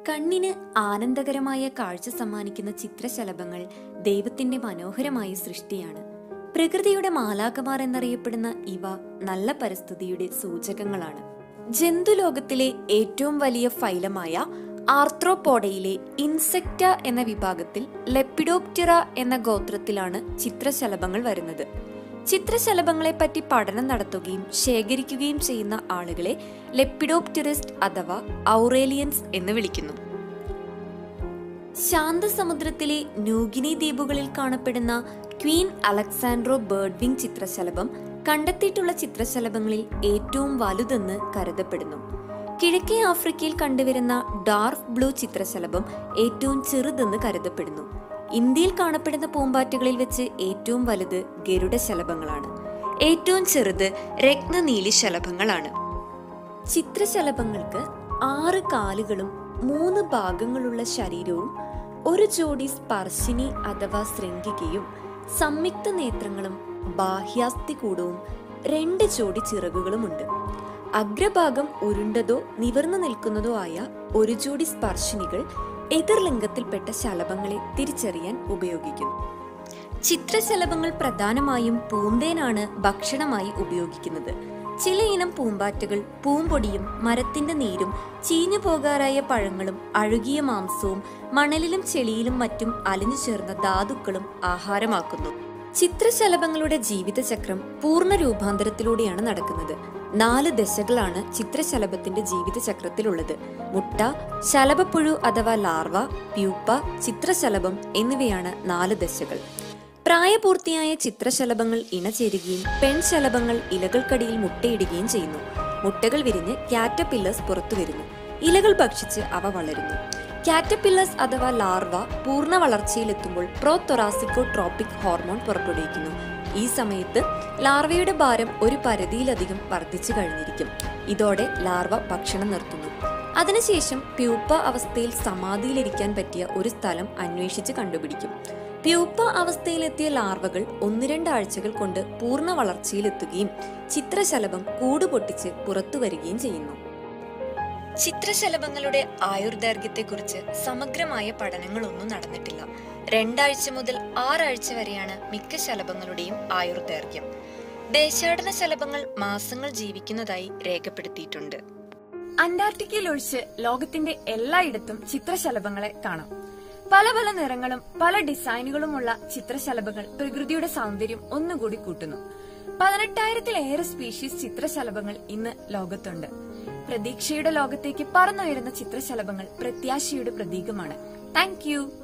കണ്ണിന് ആനന്ദകരമായ കാഴ്ച സമ്മാനിക്കുന്ന ചിത്രശലഭങ്ങൾ ദൈവത്തിന്റെ മനോഹരമായ സൃഷ്ടിയാണ് പ്രകൃതിയുടെ മാലാകമാർ എന്നറിയപ്പെടുന്ന ഇവ നല്ല പരിസ്ഥിതിയുടെ സൂചകങ്ങളാണ് ജന്തുലോകത്തിലെ ഏറ്റവും വലിയ ഫൈലമായ ആർത്രോപോഡയിലെ ഇൻസെക്റ്റ എന്ന വിഭാഗത്തിൽ ലെപ്പിഡോപ്റ്റിറ എന്ന ഗോത്രത്തിലാണ് ചിത്രശലഭങ്ങൾ വരുന്നത് ചിത്രശലഭങ്ങളെ പറ്റി പഠനം നടത്തുകയും ശേഖരിക്കുകയും ചെയ്യുന്ന ആളുകളെ ലെപ്പിഡോപ്റ്റിറിസ്റ്റ് അഥവാ ഔറേലിയൻസ് എന്ന് വിളിക്കുന്നു ശാന്തസമുദ്രത്തിലെ ന്യൂഗിനി ദ്വീപുകളിൽ കാണപ്പെടുന്ന ക്വീൻ അലക്സാൻഡ്രോ ബേർഡ്വിങ് ചിത്രശലഭം കണ്ടെത്തിയിട്ടുള്ള ചിത്രശലഭങ്ങളിൽ ഏറ്റവും വലുതെന്ന് കരുതപ്പെടുന്നു കിഴക്കേ ആഫ്രിക്കയിൽ കണ്ടുവരുന്ന ഡാർക്ക് ബ്ലൂ ചിത്രശലഭം ഏറ്റവും ചെറുതെന്ന് കരുതപ്പെടുന്നു ഇന്ത്യയിൽ കാണപ്പെടുന്ന പൂമ്പാറ്റകളിൽ വെച്ച് ഏറ്റവും വലുത് ഗരുഡ ശലഭങ്ങളാണ് ഏറ്റവും ചെറുത് രത്നനീലി ശലഭങ്ങളാണ് ചിത്രശലഭങ്ങൾക്ക് ആറ് കാലുകളും മൂന്ന് ഭാഗങ്ങളുള്ള ശരീരവും ഒരു ജോഡി സ്പർശിനി അഥവാ ശൃംഗികയും സംയുക്ത നേത്രങ്ങളും ബാഹ്യാസ്ഥികൂടവും രണ്ട് ജോഡി ചിറകുകളുമുണ്ട് അഗ്രഭാഗം ഉരുണ്ടതോ നിവർന്നു നിൽക്കുന്നതോ ആയ ഒരു ജോഡി സ്പർശിനികൾ എതിർലിംഗത്തിൽപ്പെട്ട ശലഭങ്ങളെ തിരിച്ചറിയാൻ ഉപയോഗിക്കുന്നു ചിത്രശലഭങ്ങൾ പ്രധാനമായും പൂന്തേനാണ് ഭക്ഷണമായി ഉപയോഗിക്കുന്നത് ചിലയിനം പൂമ്പാറ്റകൾ പൂമ്പൊടിയും മരത്തിന്റെ നീരും ചീഞ്ഞു പോകാറായ പഴങ്ങളും അഴുകിയ മാംസവും മണലിലും ചെളിയിലും മറ്റും അലിഞ്ഞു ചേർന്ന ധാതുക്കളും ആഹാരമാക്കുന്നു ചിത്രശലഭങ്ങളുടെ ജീവിതചക്രം പൂർണ്ണ രൂപാന്തരത്തിലൂടെയാണ് നടക്കുന്നത് നാല് ദശകളാണ് ചിത്രശലഭത്തിന്റെ ജീവിതചക്രത്തിലുള്ളത് മുട്ട ശലഭപ്പുഴു അഥവാ ലാർവ പ്യൂപ്പ ചിത്രശലഭം എന്നിവയാണ് നാല് ദശകൾ പ്രായപൂർത്തിയായ ചിത്രശലഭങ്ങൾ ഇണചേരുകയും പെൺശലഭങ്ങൾ ഇലകൾക്കടിയിൽ മുട്ടയിടുകയും ചെയ്യുന്നു മുട്ടകൾ വിരിഞ്ഞ് കാറ്റപില്ലസ് പുറത്തു വരുന്നു ഇലകൾ ഭക്ഷിച്ച് അവ വളരുന്നു കാറ്റപില്ലസ് അഥവാ ലാർവ പൂർണ്ണ വളർച്ചയിലെത്തുമ്പോൾ പ്രോതൊറാസിക്കോ ട്രോപ്പിക് ഹോർമോൺ പുറപ്പെടുവിക്കുന്നു ഈ സമയത്ത് ലാർവയുടെ ഭാരം ഒരു പരിധിയിലധികം വർദ്ധിച്ചു കഴിഞ്ഞിരിക്കും ഇതോടെ ലാർവ ഭക്ഷണം നിർത്തുന്നു അതിനുശേഷം പ്യൂപ്പ അവസ്ഥയിൽ സമാധിയിലിരിക്കാൻ പറ്റിയ ഒരു സ്ഥലം അന്വേഷിച്ച് കണ്ടുപിടിക്കും പ്യൂപ്പ അവസ്ഥയിലെത്തിയ ലാർവകൾ ഒന്ന് രണ്ടാഴ്ചകൾ കൊണ്ട് പൂർണ്ണ വളർച്ചയിലെത്തുകയും ചിത്രശലഭം കൂട് പൊട്ടിച്ച് പുറത്തു വരികയും ചെയ്യുന്നു ചിത്രശലഭങ്ങളുടെ ആയുർദൈർഘ്യത്തെക്കുറിച്ച് സമഗ്രമായ പഠനങ്ങളൊന്നും നടന്നിട്ടില്ല രണ്ടാഴ്ച മുതൽ ആറാഴ്ച വരെയാണ് മിക്ക ശലഭങ്ങളുടെയും ആയുർദൈർഘ്യം ദേശാടന ശലഭങ്ങൾ മാസങ്ങൾ ജീവിക്കുന്നതായി രേഖപ്പെടുത്തിയിട്ടുണ്ട് അന്റാർട്ടിക്കയിൽ ഒഴിച്ച് ലോകത്തിന്റെ എല്ലായിടത്തും ചിത്രശലഭങ്ങളെ കാണാം പല പല നിറങ്ങളും പല ഡിസൈനുകളുമുള്ള ചിത്രശലഭങ്ങൾ പ്രകൃതിയുടെ സൗന്ദര്യം ഒന്നുകൂടി കൂട്ടുന്നു പതിനെട്ടായിരത്തിലേറെ സ്പീഷീസ് ചിത്രശലഭങ്ങൾ ഇന്ന് ലോകത്തുണ്ട് പ്രതീക്ഷയുടെ ലോകത്തേക്ക് പറന്നുയരുന്ന ചിത്രശലഭങ്ങൾ പ്രത്യാശയുടെ പ്രതീകമാണ് താങ്ക് യു